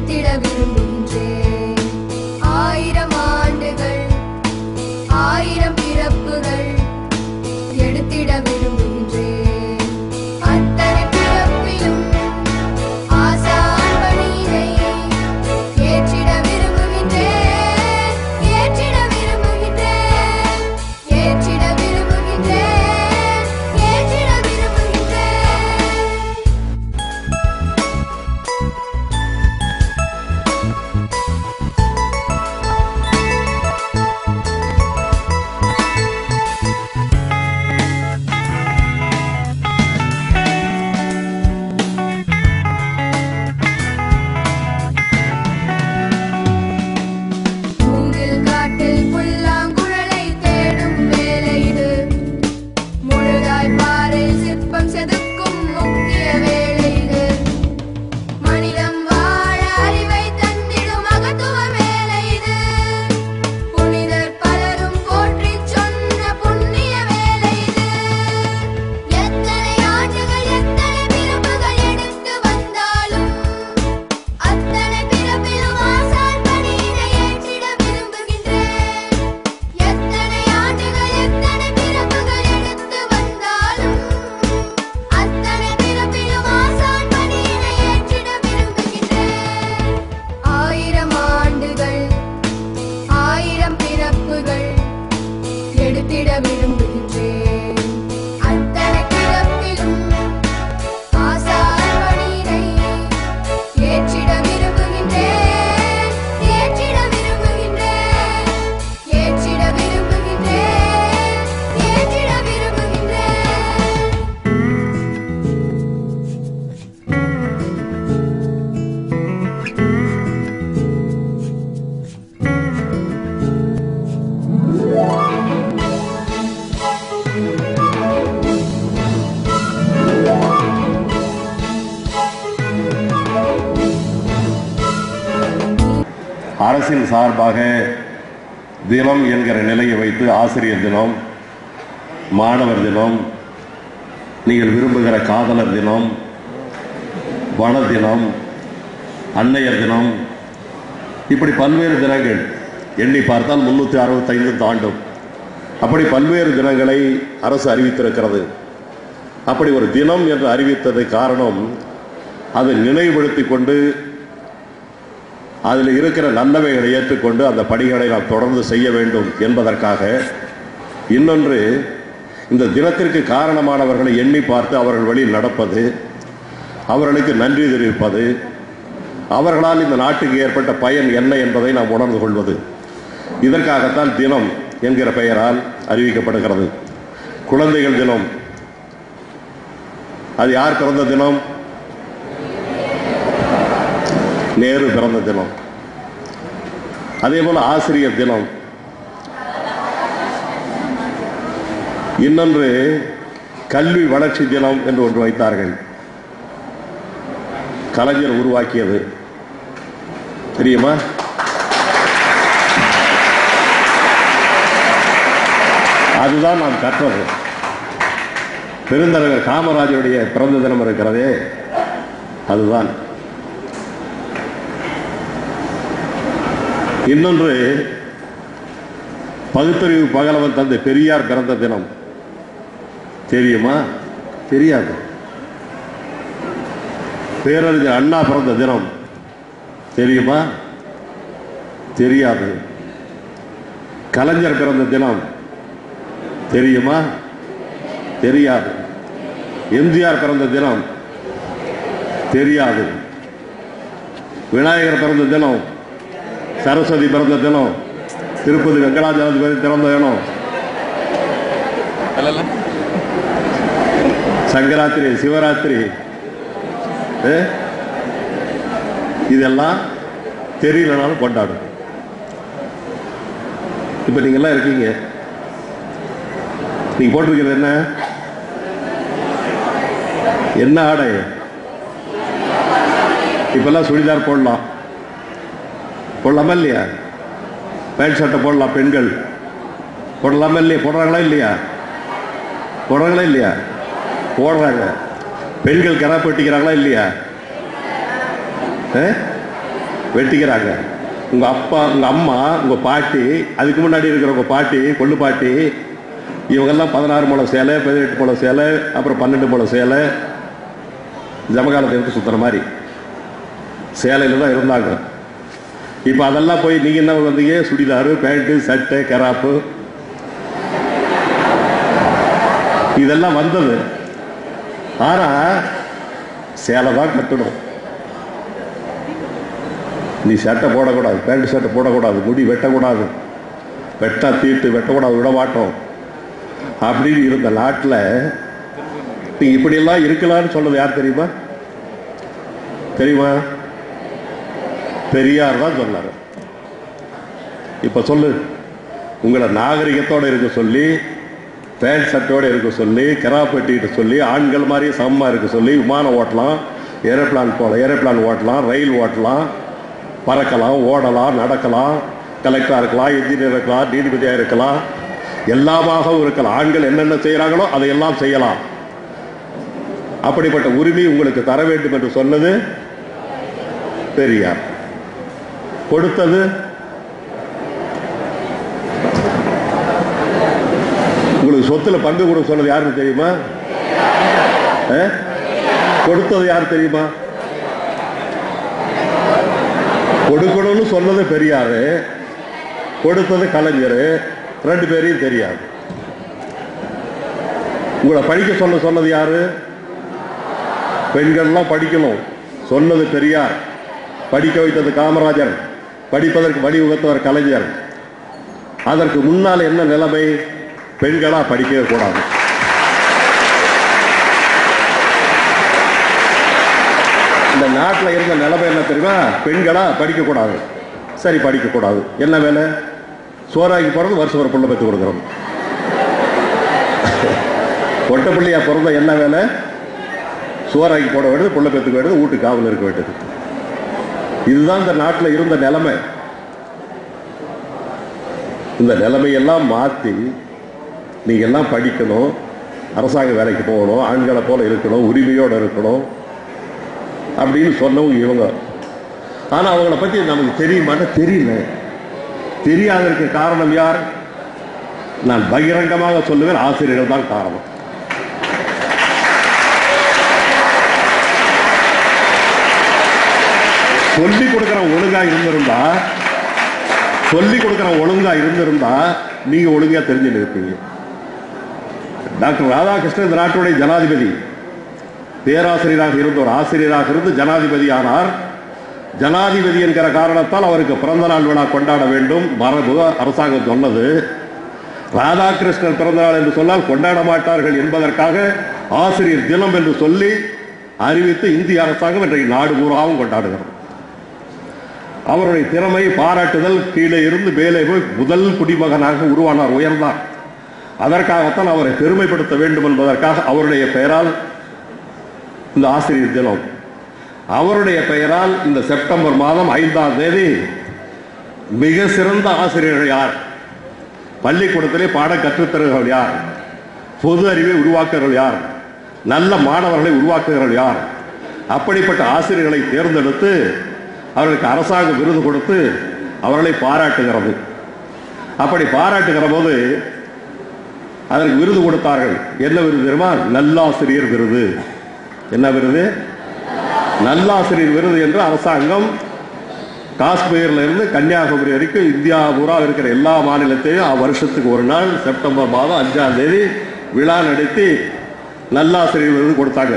எடுத்திட விரும்புகின்றேன் ஆயிரம் ஆண்டுகள் ஆயிரம் பிறப்புகள் எடுத்திட விரும்புகின்றேன் அத்தனை பிறப்பிலும் ஆசான் பணியினை ஏற்றிட விரும்புகின்றேன் ஏற்றிட விரும்புகின்றேன் ஏற்றிட விரும்புகின்றேன் ஏற்றிட விரும்புகின்றேன் மூங்கில் காட்டில் புல்லாங்குழலை தேடும் வேலை இது முழுதாய் பாறை சிற்பம் செதுக்கும் முக்கிய வேலை இது மனிதம் வாழ அறிவை தந்திடும் மகத்துவ வேலை இது புனிதர் பலரும் போற்றிச் சொன்ன புண்ணிய வேலை இது எத்தனை ஆண்டுகள் எத்தனை பிறப்புகள் எடுத்து வந்தாலும் அத்தனை பிறப்பிலும் ஆசான் பணியினை ஏற்றிட விரும்புகின்றேன் எத்தனை ஆண்டுகள் எத்தனை பிறப்புகள் எடுத்து வந்தாலும் அத்தனை பிறப்பிலும் ஆசான் பணியினை ஏற்றிட விரும்புகின்றேன் ஆயிரம் ஆண்டுகள் ஆயிரம் பிறப்புகள் எடுத்திட விரும்புகின்றேன் அத்தனை பிறப்பிலும் ஆசான் பணியினை ஏற்றிட விரும்புகின்றேன் ஏற்றிட விரும்புகின்றேன் ஏற்றிட விரும்புகின்றேன் ஏற்றிட விரும்புகின்றேன் அரசின் சார்பாக தினம் என்கிற நிலையை வைத்து ஆசிரியர் தினம் மாணவர் தினம் நீங்கள் விரும்புகிற காதலர் தினம் வன தினம் அன்னையர் தினம் இப்படி பல்வேறு தினங்கள் எண்ணி பார்த்தால் முன்னூற்றி அறுபத்தைந்து தாண்டும் அப்படி பல்வேறு தினங்களை அரசு அறிவித்திருக்கிறது அப்படி ஒரு தினம் என்று அறிவித்தது காரணம் அதை நினைவுபடுத்தி கொண்டு அதில் இருக்கிற நல்லவைகளை ஏற்றுக்கொண்டு அந்த பணிகளை நாம் தொடர்ந்து செய்ய வேண்டும் என்பதற்காக இன்னொன்று இந்த தினத்திற்கு காரணமானவர்களை எண்ணி பார்த்து அவர்கள் வழியில் நடப்பது அவர்களுக்கு நன்றி தெரிவிப்பது அவர்களால் இந்த நாட்டுக்கு ஏற்பட்ட பயன் என்ன என்பதை நாம் உணர்ந்து கொள்வது இதற்காகத்தான் தினம் என்கிற பெயரால் அறிவிக்கப்படுகிறது குழந்தைகள் தினம் அது யார் பிறந்த தினம் நேரு பிறந்த தினம் அதே போல ஆசிரியர் தினம் இன்னொன்று கல்வி வளர்ச்சி தினம் என்று ஒன்று வைத்தார்கள் கலைஞர் உருவாக்கியது தெரியுமா அதுதான் நாம் கற்றது பெருந்தலைவர் காமராஜருடைய பிறந்த தினம் இருக்கிறதே அதுதான் இன்னொன்று பகுத்தறிவு பகலவன் தந்தை பெரியார் பிறந்த தினம் தெரியுமா தெரியாது பேரறிஞர் அண்ணா பிறந்த தினம் தெரியுமா தெரியாது கலைஞர் பிறந்த தினம் தெரியுமா தெரியாது எம்ஜிஆர் பிறந்த தினம் தெரியாது விநாயகர் பிறந்த தினம் சரஸ்வதி பிறந்த தினம் திருப்பதி வெங்கடாஜலபதி பிறந்த தினம் சங்கராத்திரி சிவராத்திரி ஏ? இதெல்லாம் தெரியலனாலும் கொண்டாடும் இப்ப நீங்க எல்லாம் இருக்கீங்க நீங்க போட்டிருக்கிறது என்ன என்ன ஆடை இப்பெல்லாம் சுடிதார் போடலாம் போடலாமா இல்லையா பேண்ட் சட்டை போடலாம் பெண்கள் போடலாமா இல்லையா போடுறாங்களா இல்லையா போடுறாங்களா இல்லையா போடுறாங்க பெண்கள் கரா பெட்டிக்கிறாங்களா இல்லையா ஆ? வெட்டிக்கிறாங்க உங்க அப்பா உங்க அம்மா உங்க பாட்டி அதுக்கு முன்னாடி இருக்கிற உங்க பாட்டி கொள்ளு பாட்டி இவங்கெல்லாம் பதினாறு முளம் சேலை பதினெட்டு முளம் சேலை அப்புறம் பன்னெண்டு முளம் சேலை ஜமகாலத்தை எடுத்து சுத்துற மாதிரி சேலையில் தான் இருந்தாங்க இப்போ அதெல்லாம் போய் நீங்கள் என்ன வந்தீங்க சுடிதாரு பேண்ட்டு சட்டை கராப்பு இதெல்லாம் வந்தது ஆனா சேலை தான் கட்டணும் நீ சட்டை போடக்கூடாது பேண்ட் சட்டை போடக்கூடாது முடி வெட்டக்கூடாது வெட்டா தீட்டு வெட்டக்கூடாது விடமாட்டோம் அப்படின்னு இருந்த நாட்டில் நீ இப்படியெல்லாம் இருக்கலாம்னு சொன்னது யார் தெரியுமா தெரியுமா பெரியார் தான் சொன்னார் இப்ப சொல்லு உங்களை நாகரிகத்தோட இருக்க சொல்லி பேண்ட் ஷர்ட்டோட இருக்க சொல்லி கராப் வெட்டிட்டு சொல்லி ஆண்கள் மாதிரி சமமா இருக்க சொல்லி விமானம் ஓட்டலாம் ஏரோப்ளான் போல ஏரோப்ளான் ஓட்டலாம் ரயில் ஓட்டலாம் பறக்கலாம் ஓடலாம் நடக்கலாம் கலெக்டராக இருக்கலாம் இன்ஜினியர் இருக்கலாம் நீதிபதியாக இருக்கலாம் எல்லாமாகவும் இருக்கலாம் ஆண்கள் என்னென்ன செய்கிறாங்களோ அதையெல்லாம் செய்யலாம் அப்படிப்பட்ட உரிமை உங்களுக்கு தர வேண்டும் என்று சொன்னது பெரியார் கொடுத்தது உங்களுக்கு சொத்துல பங்கு கொடுக்க சொன்னது யாருன்னு தெரியுமா ஆ? கொடுத்தது யார் தெரியுமா கொடுக்கணும்னு சொன்னது பெரியாரு கொடுத்தது கலைஞர் ரெண்டு பேரையும் தெரியாது உங்களை படிக்க சொல்ல சொன்னது யாரு பெண்கள்லாம் படிக்கணும் சொன்னது பெரியார் படிக்க வைத்தது காமராஜர் படிப்பதற்கு வழிவகுத்தவர் கலைஞர் அதற்கு முன்னால் என்ன நிலைமை பெண்களா படிக்கவே கூடாது இந்த நாட்டில் இருந்த நிலைமை என்ன தெரியுமா பெண்களா படிக்க கூடாது சரி படிக்க கூடாது என்ன வேலை சோறாக்கி பிறந்து வருஷம் ஒரு புள்ள பெற்று கொடுக்குறோம் ஒட்டப்பள்ளியா பிறந்த என்ன வேலை சோறாக்கி போட வேண்டியது புள்ள பெற்றுக்க வேண்டியது வீட்டு காவல் இருக்க வேண்டியது இதுதான் இந்த நாட்டில் இருந்த நிலைமை இந்த நிலைமையெல்லாம் மாற்றி நீங்க எல்லாம் படிக்கணும் அரசாங்க வேலைக்கு போகணும் ஆண்களை போல இருக்கணும் உரிமையோடு இருக்கணும் அப்படின்னு சொன்னவங்க இவங்க ஆனா அவங்கள பத்தி நமக்கு தெரியுமான்னு தெரியல தெரியாததற்கு காரணம் யார் நான் பகிரங்கமாக சொல்லுவேன் ஆசிரியர்கள் தான் காரணம் சொல்லி கொடுக்கிற ஒழுங்கா இருந்திருந்தா சொல்லி கொடுக்கிற ஒழுங்கா இருந்திருந்தா நீங்க ஒழுங்கா தெரிஞ்சு இருப்பீங்க டாக்டர் ராதாகிருஷ்ணன் இந்த நாட்டுடைய ஜனாதிபதி பேராசிரியராக இருந்த ஒரு ஆசிரியராக இருந்து ஜனாதிபதி ஆனார் ஜனாதிபதி என்கிற காரணத்தால் அவருக்கு பிறந்த நாள் விழா கொண்டாட வேண்டும் மரபு அரசாங்கம் சொன்னது ராதாகிருஷ்ணன் பிறந்த நாள் என்று சொன்னால் கொண்டாட மாட்டார்கள் என்பதற்காக ஆசிரியர் தினம் என்று சொல்லி அறிவித்து இந்திய அரசாங்கம் இன்றைக்கு நாடு பூராவும் கொண்டாடுகிறது அவருடைய திறமை பாராட்டுதல் கீழே இருந்து மேலே போய் முதல் குடிமகனாக உருவானார் உயர்ந்தார் அதற்காகத்தான் அவரை பெருமைப்படுத்த வேண்டும் என்பதற்காக அவருடைய பெயரால் இந்த ஆசிரியர் தினம் அவருடைய பெயரால் இந்த செப்டம்பர் மாதம் ஐந்தாம் தேதி மிக சிறந்த ஆசிரியர்கள் யார் பள்ளிக்கூடத்திலே பாடம் கற்றுத்தருகிறவர்கள் யார் பொது அறிவை உருவாக்குகிறவர்கள் யார் நல்ல மாணவர்களை உருவாக்குகிறவர்கள் யார் அப்படிப்பட்ட ஆசிரியர்களை தேர்ந்தெடுத்து அவர்களுக்கு அரசாங்க விருது கொடுத்து அவர்களை பாராட்டுகிறது அப்படி பாராட்டுகிற போது அதற்கு விருது கொடுத்தார்கள் என்ன விருது தெரியுமா நல்லாசிரியர் விருது என்ன விருது நல்லாசிரியர் விருது என்று அரசாங்கம் காஷ்மீர்ல இருந்து கன்னியாகுமரி வரைக்கும் இந்தியா பூரா இருக்கிற எல்லா மாநிலத்தையும் வருஷத்துக்கு ஒரு நாள் செப்டம்பர் மாதம் அஞ்சாம் தேதி விழா நடத்தி நல்லாசிரியர் விருது கொடுத்தாங்க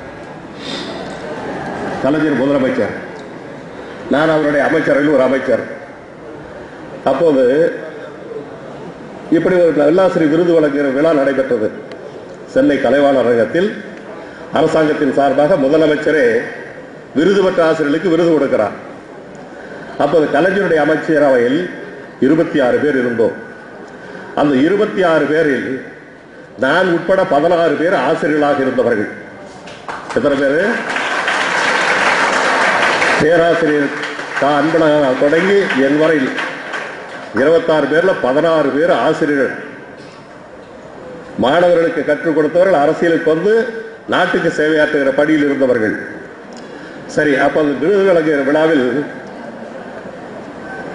கலைஞர் முதலமைச்சர் நான் அவருடைய அமைச்சரில் ஒரு அமைச்சர் அப்போது இப்படி ஒரு நல்லாசிரியர் விருது வழங்குகிற விழா நடைபெற்றது சென்னை கலைவாணர் அரங்கத்தில் அரசாங்கத்தின் சார்பாக முதலமைச்சரே விருது பெற்ற ஆசிரியர்களுக்கு விருது கொடுக்கிறார் அப்போது கலைஞருடைய அமைச்சரவையில் இருபத்தி ஆறு பேர் இருந்தோம் அந்த இருபத்தி ஆறு பேரில் நான் உட்பட பதினாறு பேர் ஆசிரியர்களாக இருந்தவர்கள் எத்தனை பேர் பேராசிரியர் கா அன்பழகன் தொடங்கி என் வரையில் இருபத்தாறு பேர்ல பதினாறு பேர் ஆசிரியர்கள் மாணவர்களுக்கு கற்றுக் கொடுத்தவர்கள் அரசியலுக்கு வந்து நாட்டுக்கு சேவையாற்றுகிற படியில் இருந்தவர்கள் சரி அப்ப அந்த விருது வழங்குகிற விழாவில்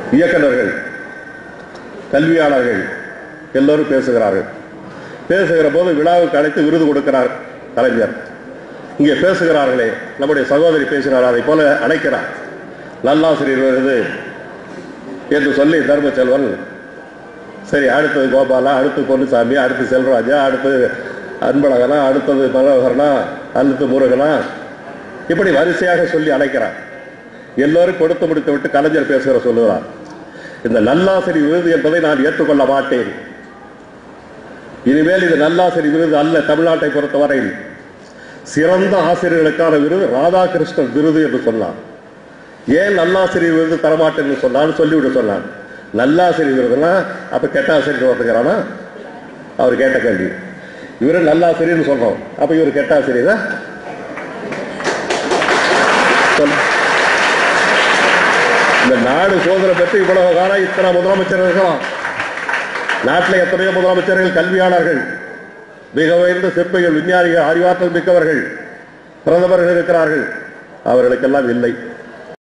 இயக்குனர்கள் கல்வியாளர்கள் எல்லோரும் பேசுகிறார்கள் பேசுகிற போது விழாவுக்கு அழைத்து விருது கொடுக்கிறார் கலைஞர் இங்கே பேசுகிறார்களே நம்முடைய சகோதரி பேசினார் அதை போல அழைக்கிறார் நல்லாசிரியர் விருது என்று சொல்லி தர்மச்செல்வன் சரி அடுத்தது கோபாலா அடுத்து பொன்னுசாமி அடுத்து செல்வராஜா அடுத்து அன்பழகனா அடுத்தது மனோகரனா அடுத்து முருகனா இப்படி வரிசையாக சொல்லி அழைக்கிறார் எல்லோரும் கொடுத்து முடித்து விட்டு கலைஞர் பேசுகிற சொல்லுகிறார் இந்த நல்லாசிரி விருது என்பதை நான் ஏற்றுக்கொள்ள மாட்டேன் இனிமேல் இது நல்லாசிரி விருது அல்ல தமிழ்நாட்டை பொறுத்தவரையில் சிறந்த ஆசிரியர்களுக்கான விருது ராதாகிருஷ்ணன் விருது என்று சொன்னான் ஏன் நல்லாசிரியர் விருது தரமாட்டேன் என்று சொன்னான்னு சொல்லிவிட சொன்னான் நல்லாசிரியர் விருதுனா அப்ப கெட்ட ஆசிரியர் வந்துக்கிறானா அவர் கேட்ட கேள்வி இவரு நல்லாசிரியர்னு சொல்றோம் அப்ப இவர் கெட்ட ஆசிரியரா சொல்லு இந்த நாடு சுதந்திரம் பெற்று இவ்வளவு காலம் இத்தனை முதலமைச்சர் இருக்கலாம் நாட்டில் எத்தனையோ முதலமைச்சர்கள் கல்வியாளர்கள் மிக உயர்ந்த சிற்பிகள் விஞ்ஞானிகள் அறிவாற்றல் மிக்கவர்கள் பிரதமர்கள் இருக்கிறார்கள் அவர்களுக்கெல்லாம் இல்லை